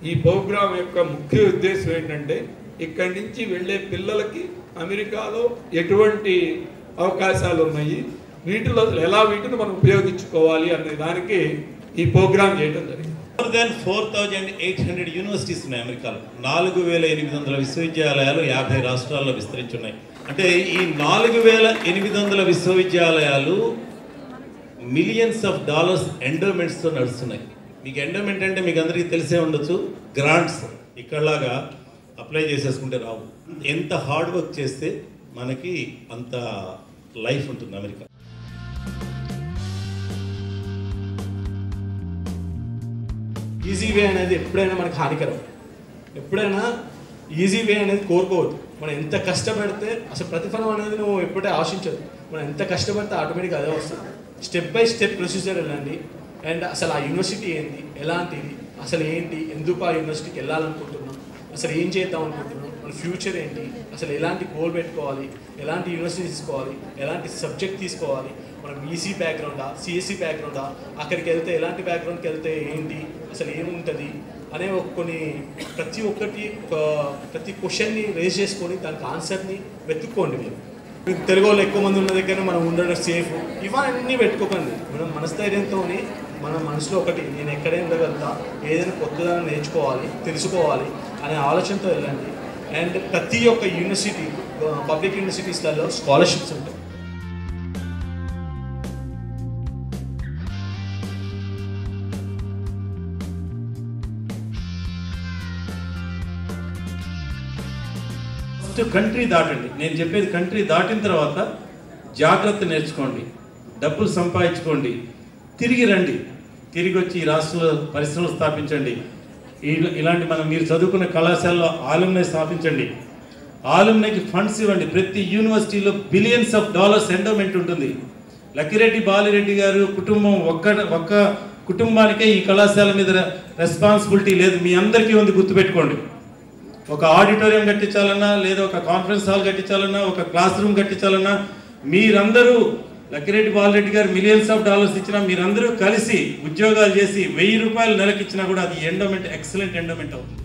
ఈ ప్రోగ్రాం యొక్క ముఖ్య ఉద్దేశం ఏంటంటే ఇక్కడి నుంచి వెళ్ళే పిల్లలకి అమెరికాలో ఎటువంటి అవకాశాలు ఉన్నాయి వీటిలో అసలు ఎలా వీటిని మనం ఉపయోగించుకోవాలి అనే దానికి ఈ ప్రోగ్రాం చేయడం జరిగింది more than four thousand eight hundred universities ఉన్నాయి అమెరికాలో నాలుగు వేల ఎనిమిది వందల విశ్వవిద్యాలయాలు యాభై రాష్ట్రాల్లో విస్తరించున్నాయి అంటే ఈ నాలుగు వేల ఎనిమిది వందల విశ్వవిద్యాలయాలు మిలియన్స్ ఆఫ్ డాలర్స్ ఎండోమెంట్స్తో నడుస్తున్నాయి మీకు ఎండోమెంట్ అంటే మీకు అందరికీ తెలిసే ఉండొచ్చు గ్రాంట్స్ ఇక్కడలాగా అప్లై చేసేసుకుంటే రావు ఎంత హార్డ్ వర్క్ చేస్తే మనకి అంత లైఫ్ ఉంటుంది అమెరికా ఈజీ వే అనేది ఎప్పుడైనా మనకి హానికరం ఎప్పుడైనా ఈజీ వే అనేది కోరుకోవద్దు మనం ఎంత కష్టపడితే అసలు ప్రతిఫలం అనేది నువ్వు ఎప్పుడే ఆశించదు మనం ఎంత కష్టపడితే ఆటోమేటిక్గా అదే వస్తుంది స్టెప్ బై స్టెప్ ప్రొసీజర్ వెళ్ళండి అండ్ అసలు ఆ యూనివర్సిటీ ఏంటి ఎలాంటిది అసలు ఏంటి ఎందుకు ఆ యూనివర్సిటీకి వెళ్ళాలనుకుంటున్నాం అసలు ఏం చేద్దాం అనుకుంటున్నాం మన ఫ్యూచర్ ఏంటి అసలు ఎలాంటి గోల్ పెట్టుకోవాలి ఎలాంటి యూనివర్సిటీ తీసుకోవాలి ఎలాంటి సబ్జెక్ట్ తీసుకోవాలి మనం ఈసీ బ్యాక్గ్రౌండా సిఎస్సి బ్యాక్గ్రౌండా అక్కడికి వెళ్తే ఎలాంటి బ్యాక్గ్రౌండ్కి వెళ్తే ఏంటి అసలు ఏముంటుంది అనే ఒక కొన్ని ప్రతి ఒక్కటి ఒక ప్రతి క్వశ్చన్ని రేజ్ చేసుకొని దానికి ఆన్సర్ని వెతుక్కోండి మీరు మీకు తెలుగు వాళ్ళు ఎక్కువ మంది ఉన్న దగ్గర మనం ఉండడం సేఫ్ ఇవన్నీ పెట్టుకోకండి మనం మనస్థైర్యంతో మన మనసులో ఒకటి నేను ఎక్కడే ఉండగలుగుతా ఏదైనా కొత్తగా నేర్చుకోవాలి తెలుసుకోవాలి అనే ఆలోచనతో వెళ్ళండి అండ్ ప్రతి ఒక్క యూనివర్సిటీ పబ్లిక్ యూనివర్సిటీస్లలో స్కాలర్షిప్స్ ఉంటాయి ఫస్ట్ కంట్రీ దాటండి నేను చెప్పేది కంట్రీ దాటిన తర్వాత జాగ్రత్త నేర్చుకోండి డబ్బులు సంపాదించుకోండి తిరిగి రండి తిరిగి వచ్చి ఈ రాష్ట్రంలో పరిశ్రమలు స్థాపించండి ఈ- ఇలాంటి మనం మీరు చదువుకున్న కళాశాలలో ఆలుమ్నై స్థాపించండి ఆలుమ్నైకి ఫండ్స్ ఇవ్వండి ప్రతి యూనివర్సిటీలో బిలియన్స్ ఆఫ్ డాలర్స్ ఎండోమెంట్ ఉంటుంది లక్కిరెడ్డి బాలిరెడ్డి గారు కుటుంబం ఒక్క ఒక్క కుటుంబానికే ఈ కళాశాల మీద రెస్పాన్సిబిలిటీ లేదు మీ అందరికీ ఉంది గుర్తుపెట్టుకోండి ఒక ఆడిటోరియం కట్టించాలన్నా లేదా ఒక కాన్ఫరెన్స్ హాల్ కట్టించాలన్నా ఒక క్లాస్ రూమ్ కట్టించాలన్నా మీరందరూ లక్కిరెడ్డి బాలరెడ్డి గారు మిలియన్స్ ఆఫ్ డాలర్స్ ఇచ్చినా మీరందరూ కలిసి ఉద్యోగాలు చేసి వెయ్యి రూపాయలు నెలకిచ్చినా కూడా అది ఎండోమెంట్ ఎక్సలెంట్ ఎండోమెంట్ అవుతుంది